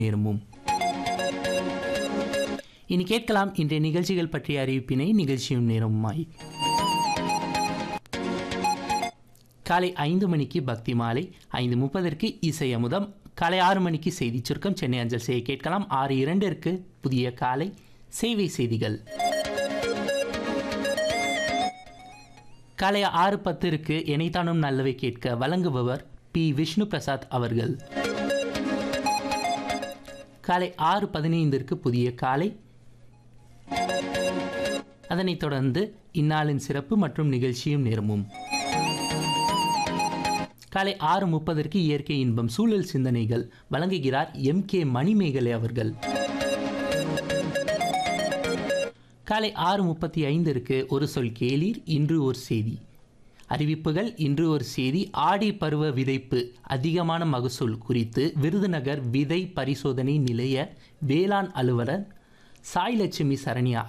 நேரமும் இனி கேட்கலாம் இன்றைய நிகழ்ச்சிகள் பற்றிய அறிவிப்பினை நிகழ்ச்சியும் நேரமுமாய் காலை ஐந்து மணிக்கு பக்தி மாலை ஐந்து முப்பதற்கு இசை அமுதம் காலை ஆறு மணிக்கு செய்தி சுருக்கம் சென்னை அஞ்சல் செய்ய கேட்கலாம் ஆறு இரண்டிற்கு புதிய காலை சேவை செய்திகள் காலை ஆறு பத்திற்கு இணைத்தானும் நல்லவை கேட்க வழங்குபவர் பி விஷ்ணு பிரசாத் அவர்கள் காலை ஆறு பதினைந்திற்கு புதிய காலை அதனைத் தொடர்ந்து இந்நாளின் சிறப்பு மற்றும் நிகழ்ச்சியும் நேரமும் காலை ஆறு முப்பதற்கு இயற்கை இன்பம் சூழல் சிந்தனைகள் வழங்குகிறார் எம் கே மணிமேகலை அவர்கள் காலை ஆறு முப்பத்தி ஐந்திற்கு ஒரு சொல் கேளீர் இன்று ஒரு செய்தி அறிவிப்புகள் இன்று ஒரு செய்தி ஆடி பருவ விதைப்பு அதிகமான மகசூல் குறித்து விருதுநகர் விதை பரிசோதனை நிலைய வேளாண் அலுவலர் சாய் லட்சுமி சரண்யா